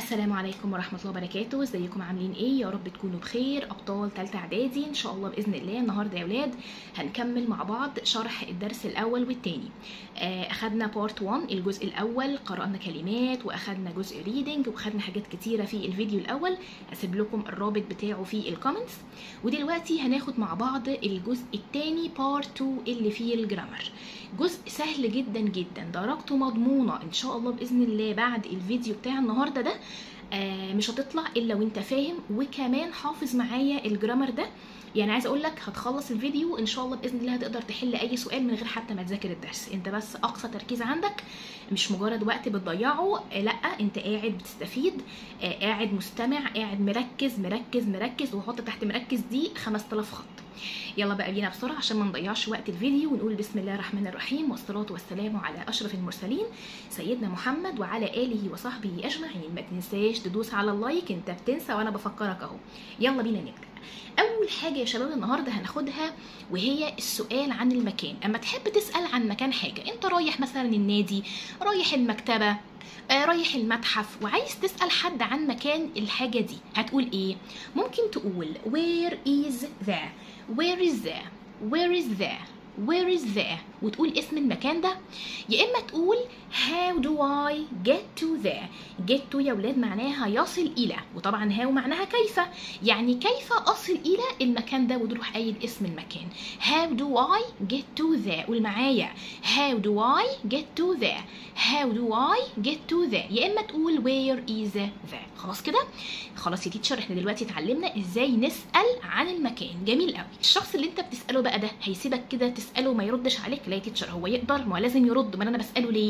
السلام عليكم ورحمة الله وبركاته ازيكم عاملين ايه يا رب تكونوا بخير ابطال تالتة اعدادي ان شاء الله باذن الله النهارده يا ولاد هنكمل مع بعض شرح الدرس الاول والتاني آه، اخدنا بارت 1 الجزء الاول قرأنا كلمات واخدنا جزء ريدنج واخدنا حاجات كتيرة في الفيديو الاول هسيب لكم الرابط بتاعه في الكومنتس ودلوقتي هناخد مع بعض الجزء التاني بارت 2 اللي فيه الجرامر جزء سهل جدا جدا درجته مضمونة ان شاء الله باذن الله بعد الفيديو بتاع النهارده ده آه مش هتطلع الا وانت فاهم وكمان حافظ معايا الجرامر ده يعني عايز اقول لك هتخلص الفيديو ان شاء الله باذن الله هتقدر تحل اي سؤال من غير حتى ما تذاكر الدرس انت بس اقصى تركيز عندك مش مجرد وقت بتضيعه آه لا انت قاعد بتستفيد آه قاعد مستمع قاعد مركز مركز مركز وحط تحت مركز دي 5000 خط يلا بقى بينا بسرعه عشان ما نضيعش وقت الفيديو ونقول بسم الله الرحمن الرحيم والصلاه والسلام على اشرف المرسلين سيدنا محمد وعلى اله وصحبه اجمعين ما تنساش تدوس على اللايك انت بتنسى وانا بفكرك اهو يلا بينا نبدا اول حاجه يا شباب النهارده هناخدها وهي السؤال عن المكان اما تحب تسال عن مكان حاجه انت رايح مثلا النادي رايح المكتبه آه، رايح المتحف وعايز تسأل حد عن مكان الحاجة دي هتقول ايه؟ ممكن تقول where is the where is the where is the where is the وتقول اسم المكان ده يا اما تقول how do I get to the get to يا ولاد معناها يصل الى وطبعا how معناها كيف يعني كيف اصل الى المكان ده وتروح قايل اسم المكان how do I get to the قول معايا how do I get to the how do I get to the يا اما تقول where is the خلاص كده خلاص يا تيتشر احنا دلوقتي اتعلمنا ازاي نسال عن المكان جميل قوي الشخص اللي انت بتساله بقى ده هيسيبك كده تساله وما يردش عليك لا يا تيتشر هو يقدر ما هو لازم يرد ما انا بساله ليه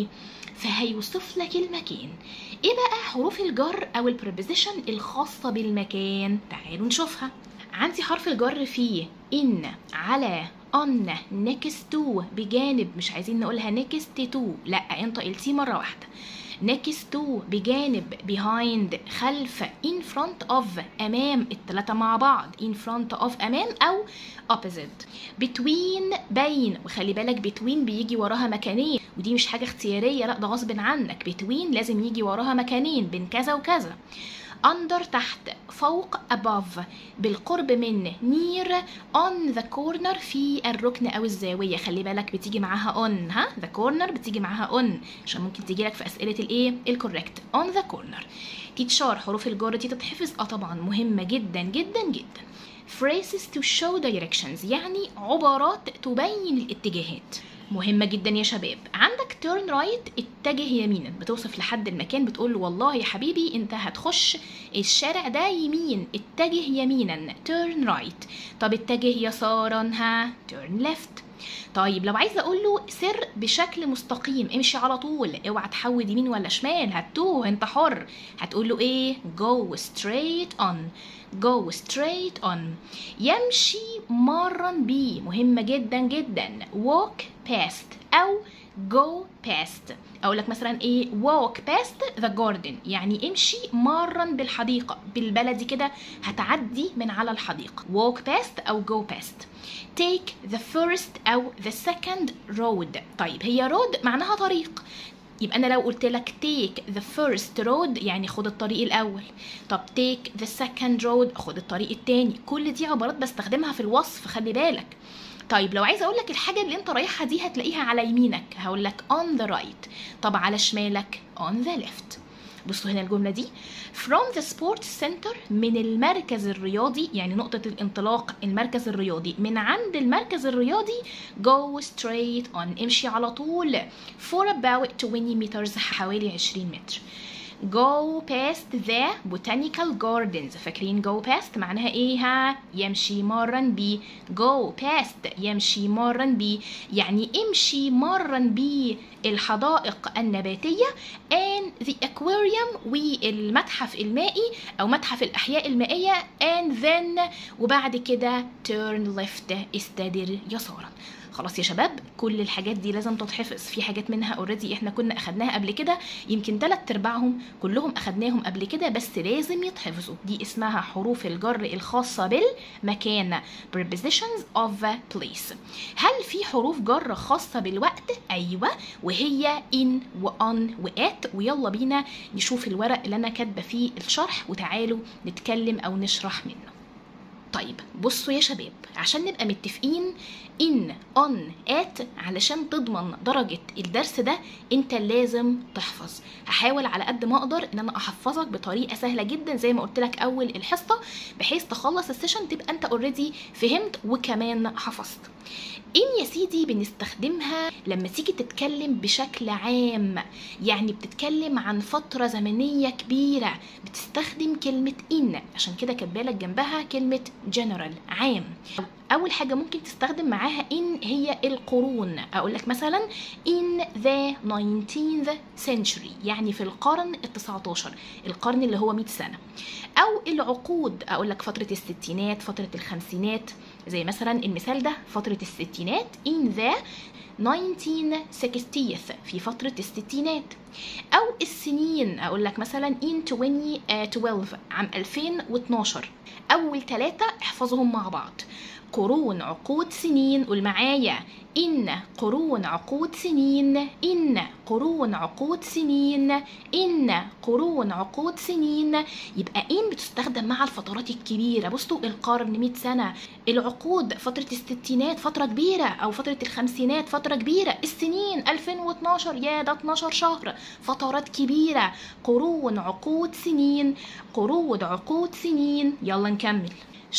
فهيوصف لك المكان ايه بقى حروف الجر او البريبوزيشن الخاصه بالمكان تعالوا نشوفها عندي حرف الجر فيه ان على on next to بجانب مش عايزين نقولها next to لا انطق التي مره واحده next to بجانب behind خلف in front of أمام التلاتة مع بعض in front of أمام أو opposite between بين وخلي بالك between بيجي وراها مكانين ودي مش حاجة اختيارية لا ده غصب عنك between لازم يجي وراها مكانين بين كذا وكذا under تحت فوق above بالقرب من near on the corner في الركن او الزاويه خلي بالك بتيجي معاها on ها the corner بتيجي معاها on عشان ممكن تيجي لك في اسئله الايه الكوريكت on the corner تتشار حروف الجر دي تتحفظ اه طبعا مهمه جدا جدا جدا phrases to show directions يعني عبارات تبين الاتجاهات مهمة جدا يا شباب عندك turn right اتجه يمينا بتوصف لحد المكان بتقول له والله يا حبيبي انت هتخش الشارع ده يمين اتجه يمينا turn right طب اتجه يسارا ها turn left طيب لو عايزه اقول له سر بشكل مستقيم امشي على طول اوعى تحود يمين ولا شمال هتوه انت حر هتقول له ايه go straight on go straight on يمشي مرا بيه مهمة جدا جدا walk past أو go past أقول لك مثلا إيه walk past the garden يعني امشي مرا بالحديقة بالبلدي كده هتعدي من على الحديقة walk past أو go past take the first أو the second road طيب هي road معناها طريق يبقى انا لو قلت لك take the first road يعني خد الطريق الاول طب take the second road خد الطريق التاني كل دي عبارات بستخدمها في الوصف خلي بالك طيب لو عايزه اقول لك الحاجه اللي انت رايحها دي هتلاقيها على يمينك هقول لك on the right طب على شمالك on the left بصوا هنا الجمله دي from the sports center من المركز الرياضي يعني نقطة الانطلاق المركز الرياضي من عند المركز الرياضي go straight on امشي على طول for about 20 meters حوالي 20 متر go past the botanical gardens فاكرين go past معناها ايه ها يمشي مرا بي go past يمشي مرا بي يعني امشي مرا بالحدائق النباتية and the aquarium والمتحف المائي او متحف الاحياء المائية and then وبعد كده turn left استدر يسارا خلاص يا شباب كل الحاجات دي لازم تتحفظ في حاجات منها اوريدي احنا كنا اخدناها قبل كده يمكن تلات ارباعهم كلهم اخدناهم قبل كده بس لازم يتحفظوا دي اسمها حروف الجر الخاصه بالمكان prepositions of place هل في حروف جر خاصه بالوقت ايوه وهي in وان وات ويلا بينا نشوف الورق اللي انا كاتبه فيه الشرح وتعالوا نتكلم او نشرح منه طيب بصوا يا شباب عشان نبقى متفقين ان اون ات علشان تضمن درجة الدرس ده انت لازم تحفظ هحاول على قد ما اقدر ان انا احفظك بطريقة سهلة جدا زي ما قلت لك اول الحصة بحيث تخلص السيشن تبقى انت اوريدي فهمت وكمان حفظت ان يا سيدي بنستخدمها لما تيجي تتكلم بشكل عام يعني بتتكلم عن فترة زمنية كبيرة بتستخدم كلمة ان عشان كده كاتبالك جنبها كلمة general عام اول حاجه ممكن تستخدم معاها ان هي القرون اقول لك مثلا in the 19th century يعني في القرن ال19 القرن اللي هو 100 سنه او العقود اقول لك فتره الستينات فتره الخمسينات زي مثلا المثال ده فتره الستينات in the 1960th في فترة الستينات أو السنين أقول لك مثلا in 2012 عام 2012 أول ثلاثة احفظهم مع بعض قرون عقود سنين قول معايا إن قرون عقود سنين إن قرون عقود سنين إن قرون عقود سنين يبقى إن بتستخدم مع الفترات الكبيرة بصوا القرن 100 سنة العقود فترة الستينات فترة كبيرة أو فترة الخمسينات فترة كبيرة السنين 2012 يا ده 12 شهر فترات كبيرة قرون عقود سنين قرود عقود سنين يلا نكمل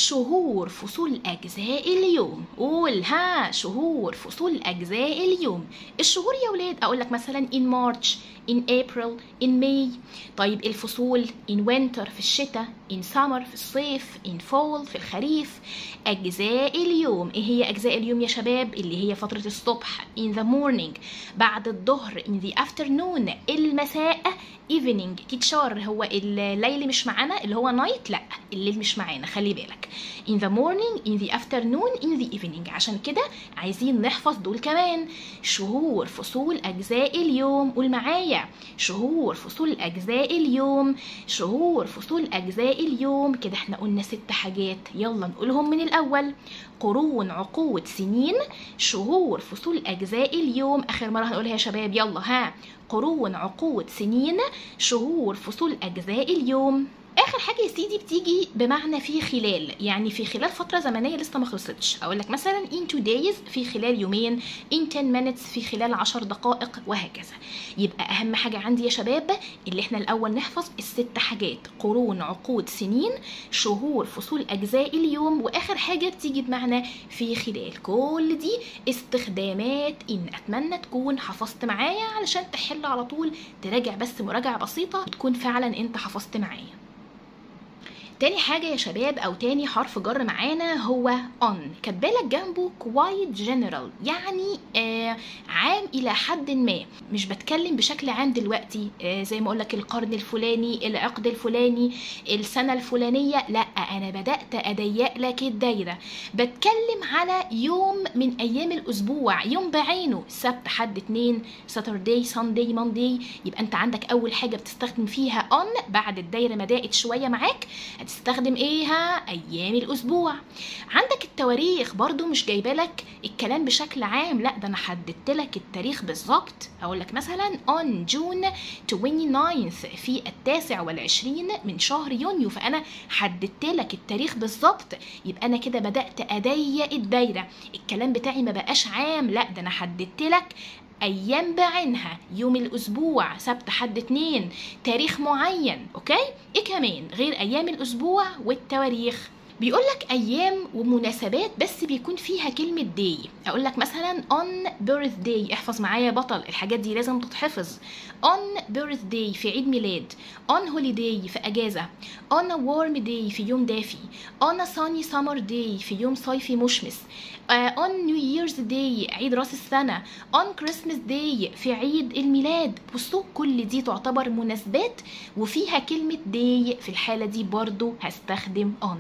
شهور فصول أجزاء اليوم قول ها شهور فصول أجزاء اليوم الشهور يا ولاد أقول لك مثلا in March in April in May طيب الفصول in winter في الشتاء in summer في الصيف in fall في الخريف أجزاء اليوم إيه هي أجزاء اليوم يا شباب اللي هي فترة الصبح in the morning بعد الظهر in the afternoon المساء evening تيتشار هو الليل مش معانا اللي هو نايت لا الليل مش معانا خلي بالك in the morning in the afternoon in the evening عشان كده عايزين نحفظ دول كمان شهور فصول أجزاء اليوم قول معايا شهور فصول أجزاء اليوم شهور فصول أجزاء اليوم كده احنا قلنا ست حاجات يلا نقولهم من الأول قرون عقود سنين شهور فصول أجزاء اليوم آخر مرة هنقولها يا شباب يلا ها قرون عقود سنين شهور فصول أجزاء اليوم اخر حاجه يا سيدي بتيجي بمعنى في خلال يعني في خلال فتره زمنيه لسه ما خلصتش اقول لك مثلا in two days في خلال يومين in 10 minutes في خلال 10 دقائق وهكذا يبقى اهم حاجه عندي يا شباب اللي احنا الاول نحفظ الست حاجات قرون عقود سنين شهور فصول اجزاء اليوم واخر حاجه بتيجي بمعنى في خلال كل دي استخدامات ان اتمنى تكون حفظت معايا علشان تحل على طول تراجع بس مراجعه بسيطه تكون فعلا انت حفظت معايا تاني حاجة يا شباب أو تاني حرف جر معانا هو on كاتبالك جنبه quite general يعني آه عام إلى حد ما مش بتكلم بشكل عام دلوقتي آه زي ما أقولك القرن الفلاني العقد الفلاني السنة الفلانية لا أنا بدأت أضيق لك الدايرة بتكلم على يوم من أيام الأسبوع يوم بعينه سبت حد اتنين ساتردي ساندي ماندي يبقى أنت عندك أول حاجة بتستخدم فيها on بعد الدايرة ما ضاقت شوية معاك هتستخدم ايه ها ايام الاسبوع عندك التواريخ برضو مش جايبه لك الكلام بشكل عام لا ده انا حددت لك التاريخ بالظبط اقول لك مثلا on June 29 في التاسع والعشرين من شهر يونيو فانا حددت لك التاريخ بالظبط يبقى انا كده بدات اضيق الدايره الكلام بتاعي ما بقاش عام لا ده انا حددت لك ايام بعينها يوم الاسبوع سبت حد اتنين تاريخ معين اوكي ايه كمان غير ايام الاسبوع والتواريخ بيقول لك ايام ومناسبات بس بيكون فيها كلمه داي اقول لك مثلا on birthday احفظ معايا بطل الحاجات دي لازم تتحفظ on birthday في عيد ميلاد on holiday في اجازه on a warm day في يوم دافي on a sunny summer day في يوم صيفي مشمس uh, on New Year's Day عيد راس السنة on Christmas Day في عيد الميلاد بصوا كل دي تعتبر مناسبات وفيها كلمة day في الحالة دي برضو هستخدم on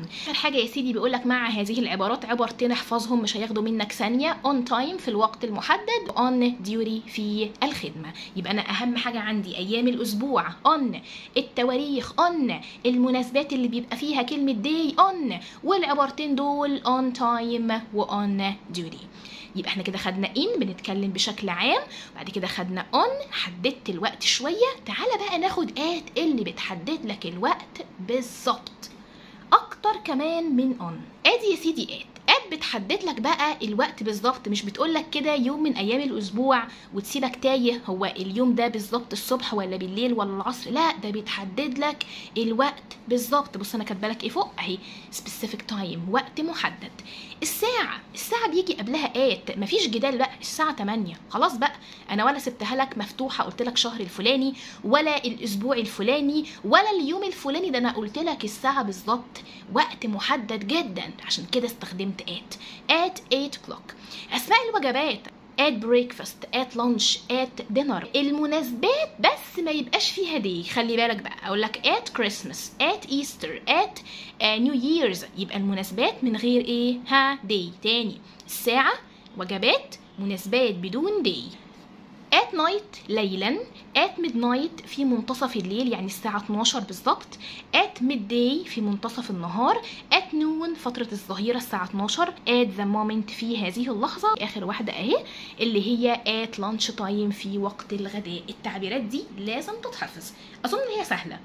حاجه يا سيدي بيقول لك مع هذه العبارات عبارتين احفظهم مش هياخدوا منك ثانيه on time في الوقت المحدد on duty في الخدمه يبقى انا اهم حاجه عندي ايام الاسبوع on التواريخ on المناسبات اللي بيبقى فيها كلمه day on والعبارتين دول on time و on duty يبقى احنا كده خدنا ان بنتكلم بشكل عام بعد كده خدنا on حددت الوقت شويه تعالى بقى ناخد ات اللي بتحدد لك الوقت بالظبط اكتر كمان من on ادي يا سيدي ات ات بتحدد لك بقى الوقت بالظبط مش بتقول لك كده يوم من ايام الاسبوع وتسيبك تايه هو اليوم ده بالظبط الصبح ولا بالليل ولا العصر لا ده بيتحدد لك الوقت بالظبط بص انا كاتبه لك ايه فوق اهي specific time وقت محدد الساعة الساعة بيجي قبلها آت مفيش جدال بقى الساعة 8 خلاص بقى أنا ولا سبتها لك مفتوحة قلت لك شهر الفلاني ولا الأسبوع الفلاني ولا اليوم الفلاني ده أنا قلت لك الساعة بالظبط وقت محدد جدا عشان كده استخدمت آت آت 8 o'clock أسماء الوجبات at breakfast at lunch at dinner المناسبات بس ما يبقاش فيها دي خلي بالك بقى اقول لك at Christmas at Easter at uh, New Year's يبقى المناسبات من غير ايه ها دي تاني الساعة وجبات مناسبات بدون دي at night ليلا at midnight في منتصف الليل يعني الساعة 12 بالظبط at midday في منتصف النهار at noon فترة الظهيرة الساعة 12 at the moment في هذه اللحظة آخر واحدة أهي اللي هي at lunch time في وقت الغداء التعبيرات دي لازم تتحفظ أظن إن هي سهلة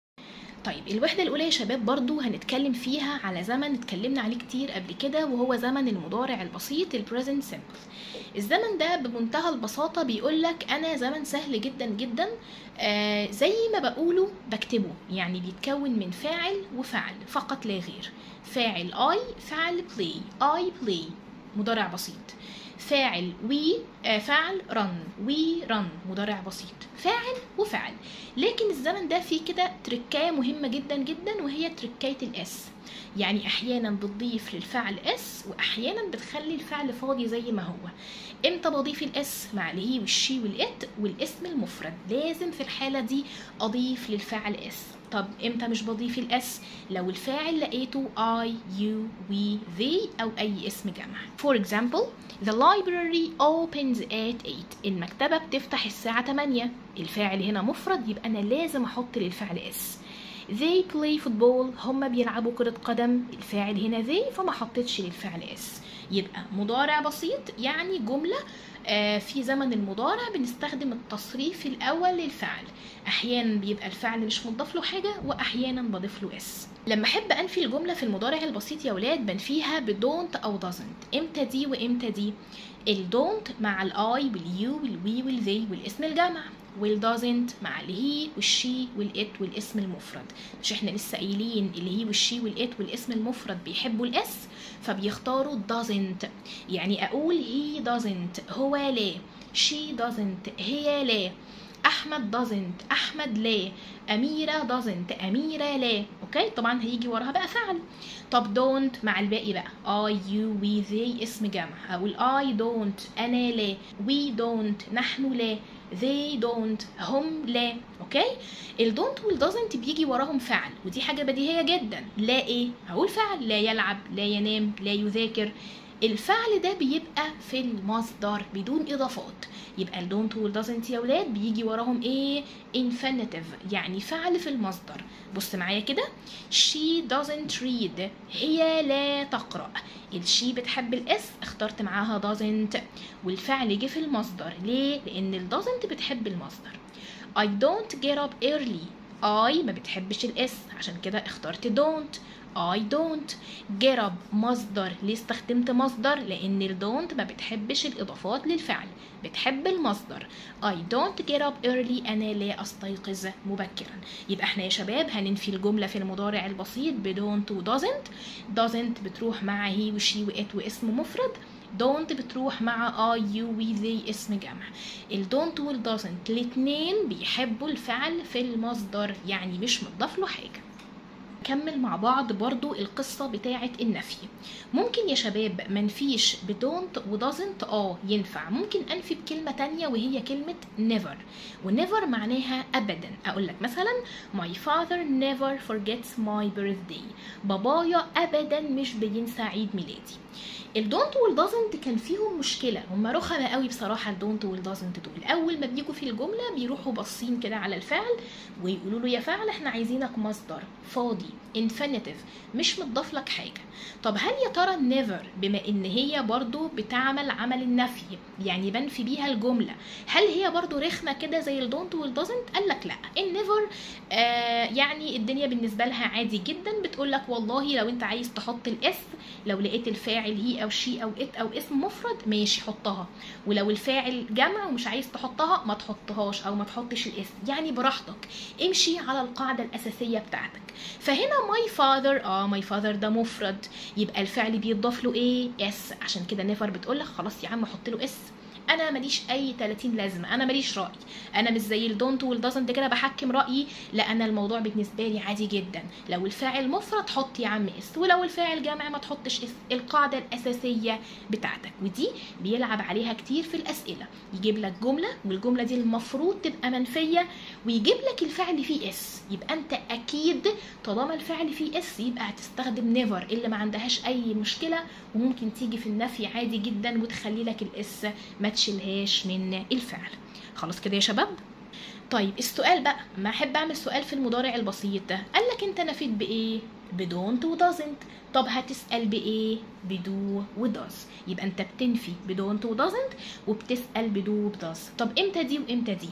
طيب الوحدة الأولى يا شباب برضو هنتكلم فيها على زمن اتكلمنا عليه كتير قبل كده وهو زمن المضارع البسيط البريزنت سيمبل الزمن ده بمنتهى البساطة بيقولك أنا زمن سهل جدا جدا آه زي ما بقوله بكتبه يعني بيتكون من فاعل وفعل فقط لا غير فاعل I فعل play I play مضارع بسيط فاعل وي آه فعل رن وي رن مضارع بسيط فاعل وفعل لكن الزمن ده فيه كده تركايه مهمه جدا جدا وهي تركايه الاس يعني احيانا بتضيف للفعل اس واحيانا بتخلي الفعل فاضي زي ما هو امتى بضيف الاس مع الهي والشي والات والاسم المفرد لازم في الحاله دي اضيف للفعل اس طب امتى مش بضيف الاس لو الفاعل لقيته I, you, we, they او اي اسم جمع for example the library opens at 8 المكتبة بتفتح الساعة 8 الفاعل هنا مفرد يبقى انا لازم احط للفعل اس they play football هم بيلعبوا كرة قدم الفاعل هنا they فما حطيتش للفعل اس يبقى مضارع بسيط يعني جملة في زمن المضارع بنستخدم التصريف الأول للفعل أحيانا بيبقى الفعل مش مضاف له حاجة وأحيانا بضيف له اس لما أحب أنفي الجملة في المضارع البسيط يا ولاد بنفيها بدونت أو doesn't إمتى دي وإمتى دي الدونت مع الآي واليو والوي والذي والاسم الجمع والدازنت مع الهي والشي والات والاسم المفرد مش احنا لسه قايلين الهي والشي والات والاسم المفرد بيحبوا الاس فبيختاروا doesn't يعني اقول he doesn't هو لا she doesn't هي لا احمد doesn't احمد لا اميره doesn't اميره لا اوكي طبعا هيجي وراها بقى فعل طب don't مع الباقي بقى I you we they اسم جمع اقول I don't انا لا we don't نحن لا they don't هم لا اوكي الدونت والدازنت بيجي وراهم فعل ودي حاجه بديهيه جدا لا ايه هقول فعل لا يلعب لا ينام لا يذاكر الفعل ده بيبقى في المصدر بدون اضافات يبقى الدونت والدازنت يا ولاد بيجي وراهم ايه infinitive يعني فعل في المصدر بص معايا كده she doesn't read هي لا تقرأ الشي بتحب الاس اخترت معاها doesn't والفعل جه في المصدر ليه لان ال doesn't بتحب المصدر I don't get up early I ما بتحبش الاس عشان كده اخترت don't I don't get up مصدر ليه استخدمت مصدر لان ال don't ما بتحبش الاضافات للفعل بتحب المصدر I don't get up early انا لا استيقظ مبكرا يبقى احنا يا شباب هننفي الجمله في المضارع البسيط ب don't و doesn't doesn't بتروح مع he و she و it واسم مفرد don't بتروح مع I you we they اسم جمع ال don't وال doesn't الاتنين بيحبوا الفعل في المصدر يعني مش مضاف له حاجه كمل مع بعض برضو القصة بتاعة النفي ممكن يا شباب منفيش بدونت ودازنت اه ينفع ممكن انفي بكلمة تانية وهي كلمة never ونيفر معناها ابدا اقول لك مثلا my father never forgets my birthday بابايا ابدا مش بينسى عيد ميلادي الدونت والدازنت كان فيهم مشكله هم رخمه قوي بصراحه الدونت والدازنت دول اول ما بيجوا في الجمله بيروحوا باصين كده على الفعل ويقولوا له يا فعل احنا عايزينك مصدر فاضي انفينيتيف مش متضاف لك حاجه طب هل يا ترى نيفر بما ان هي برضو بتعمل عمل النفي يعني بنفي بيها الجمله هل هي برضو رخمه كده زي الدونت والدازنت قال لك لا النيفر آه يعني الدنيا بالنسبه لها عادي جدا بتقول لك والله لو انت عايز تحط الاس لو لقيت الفاعل هي او شي او ات او اسم مفرد ماشي حطها ولو الفاعل جمع ومش عايز تحطها ما تحطهاش او ما تحطش الاسم يعني براحتك امشي على القاعده الاساسيه بتاعتك فهنا ماي فاذر اه ماي فاذر ده مفرد يبقى الفعل بيضاف له ايه اس عشان كده نيفر بتقول لك خلاص يا عم حط له اس انا ماليش اي 30 لازمه انا ماليش راي انا مش زي الدونت والدازنت كده بحكم رايي لا انا الموضوع بالنسبه لي عادي جدا لو الفاعل مفرد حط يا عم اس ولو الفاعل جمع ما تحطش اس القاعده الاساسيه بتاعتك ودي بيلعب عليها كتير في الاسئله يجيب لك جمله والجمله دي المفروض تبقى منفيه ويجيب لك الفعل فيه اس يبقى انت اكيد طالما الفعل فيه اس يبقى هتستخدم نيفر اللي ما عندهاش اي مشكله وممكن تيجي في النفي عادي جدا وتخلي لك الاس ما تشيلهاش من الفعل خلاص كده يا شباب طيب السؤال بقى ما احب اعمل سؤال في المضارع البسيط ده قال لك انت نفيت بايه بدونت ودازنت طب هتسال بايه بدو وداز يبقى انت بتنفي بدونت ودازنت وبتسال بدو وبداز طب امتى دي وامتى دي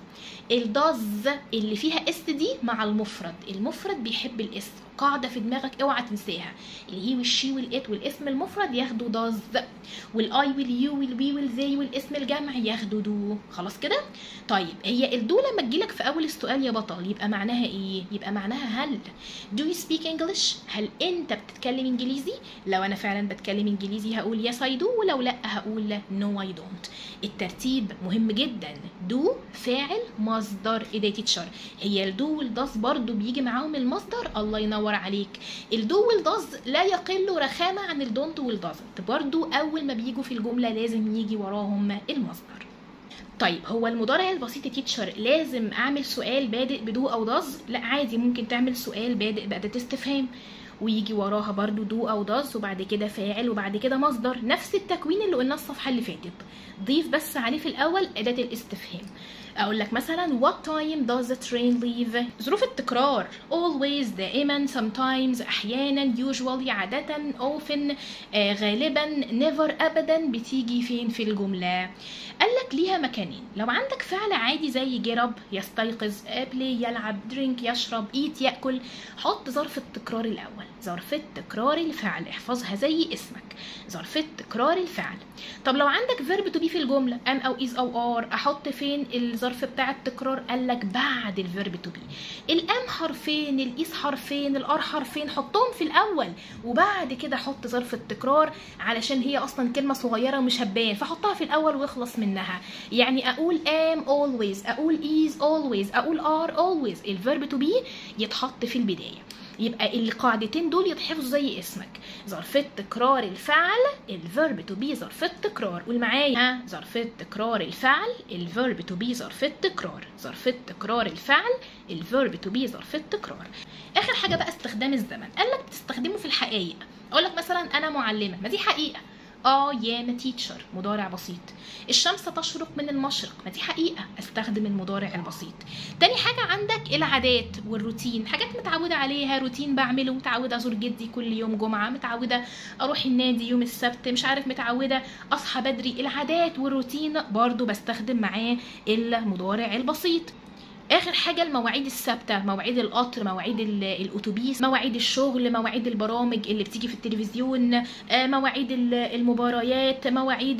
الداز اللي فيها اس دي مع المفرد المفرد بيحب الاسم قاعدة في دماغك اوعى تنساها الهي والشي والات والاسم المفرد ياخدوا داز والاي واليو والوي والزي والاسم الجمع ياخدوا دو خلاص كده طيب هي الدو لما تجيلك في اول السؤال يا بطل يبقى معناها ايه يبقى معناها هل do you speak English هل انت بتتكلم انجليزي لو انا فعلا بتكلم انجليزي هقول yes I do ولو لا هقول no I don't الترتيب مهم جدا do فاعل مصدر ايه تيتشر هي الدو والداز برضو بيجي معاهم المصدر الله ينور عليك الدو والداز لا يقل رخامه عن الدونت والدازنت برضو اول ما بيجوا في الجمله لازم يجي وراهم المصدر طيب هو المضارع البسيط تيتشر لازم اعمل سؤال بادئ بدو او داز لا عادي ممكن تعمل سؤال بادئ بأداة استفهام ويجي وراها برضو دو او داز وبعد كده فاعل وبعد كده مصدر نفس التكوين اللي قلناه الصفحه اللي فاتت ضيف بس عليه في الاول اداه الاستفهام اقول لك مثلا what time does the train leave ظروف التكرار always دائما sometimes احيانا usually عاده often آه غالبا never ابدا بتيجي فين في الجمله قال لك ليها مكانين لو عندك فعل عادي زي get up يستيقظ play يلعب drink يشرب eat ياكل حط ظرف التكرار الاول ظرف التكرار الفعل احفظها زي اسمك ظرف التكرار الفعل طب لو عندك verb to be في الجمله am او is او are احط فين الظرف بتاع التكرار قال لك بعد الفيرب تو بي الام حرفين الايس حرفين الار حرفين حطهم في الاول وبعد كده حط ظرف التكرار علشان هي اصلا كلمه صغيره ومش هتبان فحطها في الاول واخلص منها يعني اقول am always اقول is always اقول are always الفيرب تو بي يتحط في البدايه يبقى القاعدتين دول يتحفظوا زي اسمك ظرف التكرار الفعل الفيرب تو بي ظرف التكرار قول معايا ظرف التكرار الفعل الفيرب تو بي ظرف التكرار ظرف التكرار الفعل الفيرب تو بي ظرف التكرار اخر حاجه بقى استخدام الزمن قال لك تستخدمه في الحقائق اقول لك مثلا انا معلمه ما دي حقيقه اه يا تيتشر مضارع بسيط الشمس تشرق من المشرق ما دي حقيقه استخدم المضارع البسيط تاني حاجه عندك العادات والروتين حاجات متعوده عليها روتين بعمله متعوده ازور جدي كل يوم جمعه متعوده اروح النادي يوم السبت مش عارف متعوده اصحى بدري العادات والروتين برضو بستخدم معاه المضارع البسيط اخر حاجه المواعيد الثابته مواعيد القطر مواعيد الاتوبيس مواعيد الشغل مواعيد البرامج اللي بتيجي في التلفزيون مواعيد المباريات مواعيد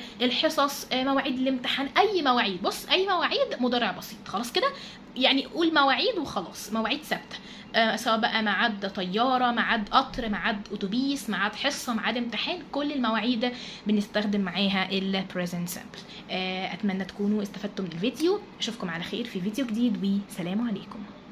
الحصص مواعيد الامتحان اي مواعيد بص اي مواعيد مضارع بسيط خلاص كده يعني قول مواعيد وخلاص مواعيد ثابته سواء بقى ميعاد طياره ميعاد قطر ميعاد اتوبيس ميعاد حصه ميعاد امتحان كل المواعيد بنستخدم معاها البريزنت سامبل اتمنى تكونوا استفدتوا من الفيديو اشوفكم على خير في فيديو جديد وسلام عليكم